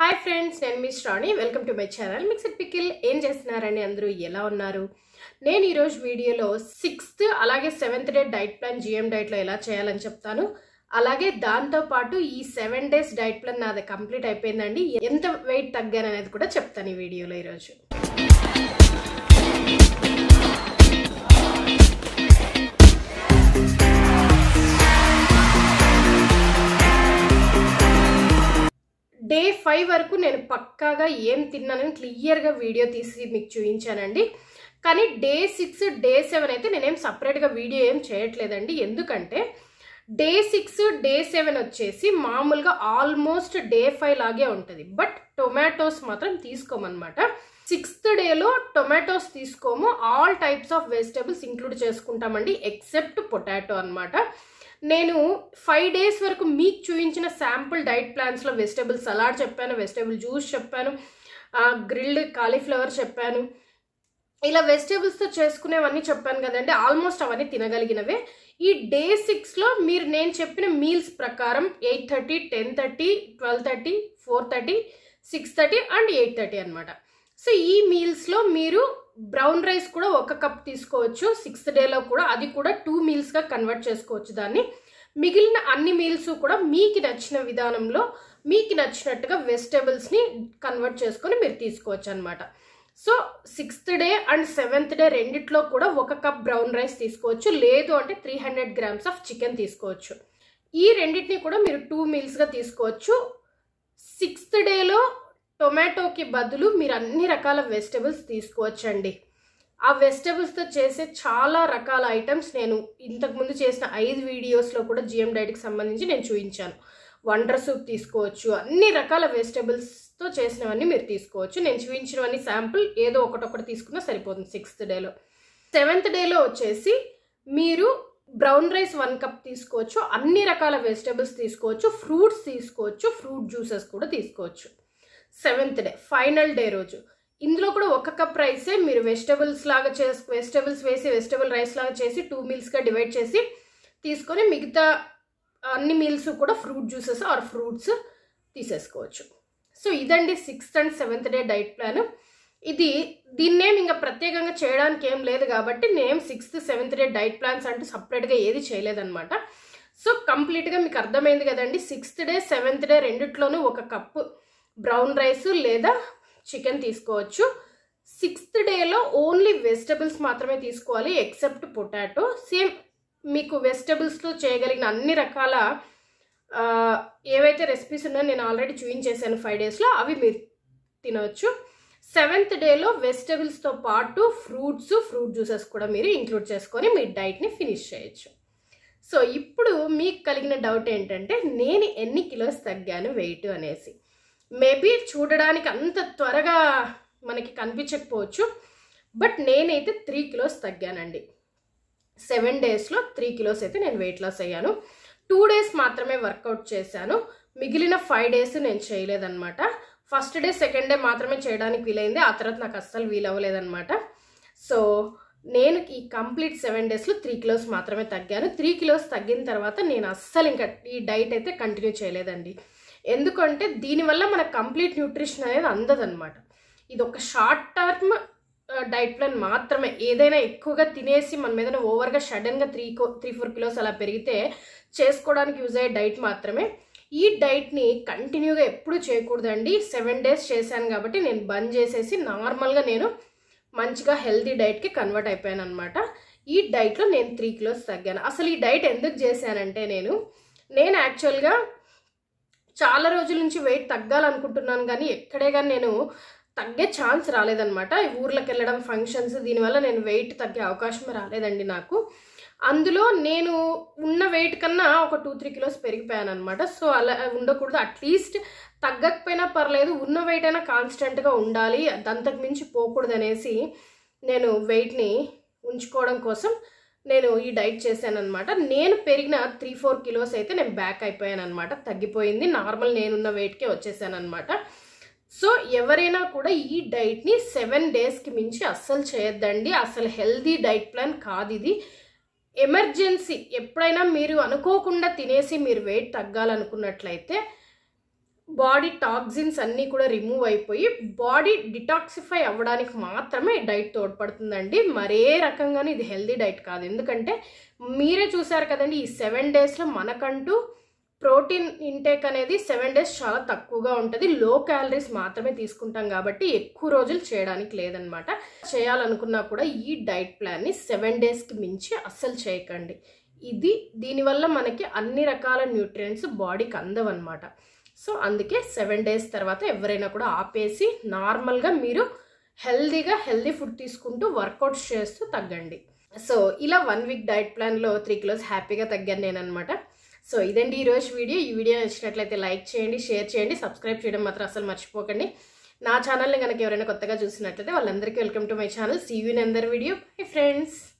hi friends నేను మీ Sravani welcome to my channel mixed pickle ఏం చేస్తున్నారండి అందరూ ఎలా ఉన్నారు నేను ఈరోజు వీడియోలో సిక్స్త్ అలాగే seventh day diet plan GM డైట్లో ఎలా చేయాలని చెప్తాను అలాగే దాంతో పాటు ఈ సెవెన్ డేస్ డైట్ ప్లాన్ నాది కంప్లీట్ అయిపోయిందండి ఎంత వెయిట్ తగ్గాను అనేది కూడా చెప్తాను ఈ వీడియోలో ఈరోజు డే ఫైవ్ వరకు నేను పక్కాగా ఏం తిన్నానని క్లియర్గా వీడియో తీసి మీకు చూపించానండి కానీ డే సిక్స్ డే సెవెన్ అయితే నేనేం సపరేట్గా వీడియో ఏం చేయట్లేదండి ఎందుకంటే డే సిక్స్ డే సెవెన్ వచ్చేసి మామూలుగా ఆల్మోస్ట్ డే ఫైవ్ లాగే ఉంటుంది బట్ టొమాటోస్ మాత్రం తీసుకోమన్నమాట సిక్స్త్ డేలో టొమాటోస్ తీసుకోము all types of vegetables include చేసుకుంటామండి ఎక్సెప్ట్ పొటాటో అనమాట నేను ఫైవ్ డేస్ వరకు మీకు చూపించిన శాంపుల్ డైట్ ప్లాన్స్లో వెజిటేబుల్ సలాడ్ చెప్పాను వెజిటేబుల్ జ్యూస్ చెప్పాను గ్రిల్డ్ కాలీఫ్లవర్ చెప్పాను ఇలా వెజిటేబుల్స్తో చేసుకునేవన్నీ చెప్పాను కదండి ఆల్మోస్ట్ అవన్నీ తినగలిగినవే ఈ డే సిక్స్లో మీరు నేను చెప్పిన మీల్స్ ప్రకారం eight thirty ten thirty twelve thirty four thirty six thirty and eight thirty అనమాట సో ఈ మీల్స్లో మీరు బ్రౌన్ రైస్ కూడా ఒక కప్ తీసుకోవచ్చు సిక్స్త్ డేలో కూడా అది కూడా టూ మీల్స్గా కన్వర్ట్ చేసుకోవచ్చు దాన్ని మిగిలిన అన్ని మీల్స్ కూడా మీకు నచ్చిన విధానంలో మీకు నచ్చినట్టుగా వెజిటేబుల్స్ని కన్వర్ట్ చేసుకొని మీరు తీసుకోవచ్చు అనమాట so sixth day and seventh day రెండిట్లో కూడా ఒక కప్ బ్రౌన్ రైస్ తీసుకోవచ్చు లేదు అంటే three hundred grams of chicken తీసుకోవచ్చు ఈ రెండింటిని కూడా మీరు టూ మీల్స్గా తీసుకోవచ్చు సిక్స్త్ డేలో టొమాటోకి బదులు మీరు అన్ని రకాల వెజిటబుల్స్ తీసుకోవచ్చండి ఆ వెజిటబుల్స్తో చేసే చాలా రకాల ఐటమ్స్ నేను ఇంతకుముందు చేసిన ఐదు వీడియోస్లో కూడా జిఎం డైట్కి సంబంధించి నేను చూపించాను వండర్ సూప్ తీసుకోవచ్చు అన్ని రకాల వెజిటబుల్స్తో చేసినవన్నీ మీరు తీసుకోవచ్చు నేను చూపించినవన్నీ శాంపుల్ ఏదో ఒకటొకటి తీసుకున్నా సరిపోతుంది సిక్స్త్ డేలో సెవెంత్ డేలో వచ్చేసి మీరు బ్రౌన్ రైస్ వన్ కప్ తీసుకోవచ్చు అన్ని రకాల వెజిటబుల్స్ తీసుకోవచ్చు ఫ్రూట్స్ తీసుకోవచ్చు ఫ్రూట్ జ్యూసెస్ కూడా తీసుకోవచ్చు సెవెంత్ డే ఫైనల్ డే రోజు ఇందులో కూడా ఒక కప్ రైసే మీరు వెజిటబుల్స్ లాగా చేసి వెజిటబుల్స్ వేసి వెజిటబుల్ రైస్ లాగా చేసి టూ మీల్స్గా డివైడ్ చేసి తీసుకొని మిగతా అన్ని మీల్స్ కూడా ఫ్రూట్ జ్యూసెస్ ఆర్ ఫ్రూట్స్ తీసేసుకోవచ్చు సో ఇదండి sixth and seventh day diet plan ఇది దీన్నేం ఇంకా ప్రత్యేకంగా చేయడానికి ఏం లేదు కాబట్టి నేను sixth seventh day diet plans అంటూ సపరేట్గా ఏది చేయలేదన్నమాట సో కంప్లీట్గా మీకు అర్థమైంది కదండి సిక్స్త్ డే సెవెంత్ డే రెండిట్లోనూ ఒక కప్పు బ్రౌన్ రైస్ లేదా చికెన్ తీసుకోవచ్చు సిక్స్త్ డేలో ఓన్లీ వెజిటబుల్స్ మాత్రమే తీసుకోవాలి ఎక్సెప్ట్ పొటాటో సేమ్ మీకు వెజిటబుల్స్తో చేయగలిగిన అన్ని రకాల ఏవైతే రెసిపీస్ ఉన్నాయో నేను ఆల్రెడీ చూపించేసాను ఫైవ్ డేస్లో అవి మీరు తినవచ్చు సెవెంత్ డేలో వెజిటబుల్స్తో పాటు ఫ్రూట్స్ ఫ్రూట్ జ్యూసెస్ కూడా మీరు ఇంక్లూడ్ చేసుకొని మీ డైట్ని ఫినిష్ చేయొచ్చు సో ఇప్పుడు మీకు కలిగిన డౌట్ ఏంటంటే నేను ఎన్ని కిలోస్ తగ్గాను వెయిట్ అనేసి మేబీ చూడడానికి అంత త్వరగా మనకి కనిపించకపోవచ్చు బట్ నేనైతే త్రీ కిలోస్ తగ్గానండి సెవెన్ డేస్లో త్రీ కిలోస్ అయితే నేను వెయిట్ లాస్ అయ్యాను టూ డేస్ మాత్రమే వర్కౌట్ చేశాను మిగిలిన ఫైవ్ డేస్ నేను చేయలేదన్నమాట ఫస్ట్ డే సెకండ్ డే మాత్రమే చేయడానికి వీలైంది ఆ తర్వాత నాకు అస్సలు వీలవ్వలేదన్నమాట సో నేను ఈ కంప్లీట్ సెవెన్ డేస్లో త్రీ కిలోస్ మాత్రమే తగ్గాను త్రీ కిలోస్ తగ్గిన తర్వాత నేను అస్సలు ఇంకా ఈ డైట్ అయితే కంటిన్యూ చేయలేదండి ఎందుకంటే దీనివల్ల మనకు కంప్లీట్ న్యూట్రిషన్ అనేది అందదన్నమాట ఇది ఒక షార్ట్ టర్మ్ డైట్ ప్లాన్ మాత్రమే ఏదైనా ఎక్కువగా తినేసి మన మీద ఓవర్గా సడన్గా త్రీ త్రీ ఫోర్ కిలోస్ అలా పెరిగితే చేసుకోవడానికి యూజ్ అయ్యే డైట్ మాత్రమే ఈ డైట్ని కంటిన్యూగా ఎప్పుడు చేయకూడదండి సెవెన్ డేస్ చేశాను కాబట్టి నేను బంద్ చేసేసి నార్మల్గా నేను మంచిగా హెల్తీ డైట్కి కన్వర్ట్ అయిపోయాను అనమాట ఈ డైట్లో నేను త్రీ కిలోస్ తగ్గాను అసలు ఈ డైట్ ఎందుకు చేశానంటే నేను నేను యాక్చువల్గా చాలా రోజుల నుంచి వెయిట్ తగ్గాలనుకుంటున్నాను కానీ ఎక్కడే కానీ నేను తగ్గే ఛాన్స్ రాలేదనమాట ఊర్లోకి వెళ్ళడం ఫంక్షన్స్ దీనివల్ల నేను వెయిట్ తగ్గే అవకాశం రాలేదండి నాకు అందులో నేను ఉన్న వెయిట్ కన్నా ఒక టూ త్రీ కిలోస్ పెరిగిపోయాను అనమాట సో అలా ఉండకూడదు అట్లీస్ట్ తగ్గకపోయినా పర్లేదు ఉన్న వెయిట్ అయినా కాన్స్టెంట్గా ఉండాలి అంతకు మించి పోకూడదు అనేసి నేను వెయిట్ని ఉంచుకోవడం కోసం నేను ఈ డైట్ చేశాను అనమాట నేను పెరిగిన త్రీ ఫోర్ కిలోస్ అయితే నేను బ్యాక్ అయిపోయాను అనమాట తగ్గిపోయింది నార్మల్ నేనున్న వెయిట్కే వచ్చేసాను అనమాట సో ఎవరైనా కూడా ఈ డైట్ని సెవెన్ డేస్కి మించి అస్సలు చేయొద్దండి అసలు హెల్దీ డైట్ ప్లాన్ కాదు ఇది ఎమర్జెన్సీ ఎప్పుడైనా మీరు అనుకోకుండా తినేసి మీరు వెయిట్ తగ్గాలనుకున్నట్లయితే బాడీ టాక్సిన్స్ అన్నీ కూడా రిమూవ్ అయిపోయి బాడీ డిటాక్సిఫై అవ్వడానికి మాత్రమే ఈ డైట్ తోడ్పడుతుందండి మరే రకంగానే ఇది హెల్దీ డైట్ కాదు ఎందుకంటే మీరే చూసారు కదండి ఈ సెవెన్ డేస్లో మనకంటూ ప్రోటీన్ ఇంటేక్ అనేది సెవెన్ డేస్ చాలా తక్కువగా ఉంటుంది లో క్యాలరీస్ మాత్రమే తీసుకుంటాం కాబట్టి ఎక్కువ రోజులు చేయడానికి లేదనమాట చేయాలనుకున్నా కూడా ఈ డైట్ ప్లాన్ని సెవెన్ డేస్కి మించి అస్సలు చేయకండి ఇది దీనివల్ల మనకి అన్ని రకాల న్యూట్రియంట్స్ బాడీకి అందవన్నమాట సో అందుకే సెవెన్ డేస్ తర్వాత ఎవరైనా కూడా ఆపేసి నార్మల్గా మీరు హెల్దీగా హెల్దీ ఫుడ్ తీసుకుంటూ వర్కౌట్స్ చేస్తూ తగ్గండి సో ఇలా వన్ వీక్ డైట్ ప్లాన్లో త్రీ కిలోస్ హ్యాపీగా తగ్గాను నేను అనమాట సో ఇదండి ఈరోజు వీడియో ఈ వీడియో నచ్చినట్లయితే లైక్ చేయండి షేర్ చేయండి సబ్స్క్రైబ్ చేయడం మాత్రం అసలు మర్చిపోకండి నా ఛానల్ని కనుక ఎవరైనా కొత్తగా చూసినట్లయితే వాళ్ళందరికీ welcome to my channel see you another video bye friends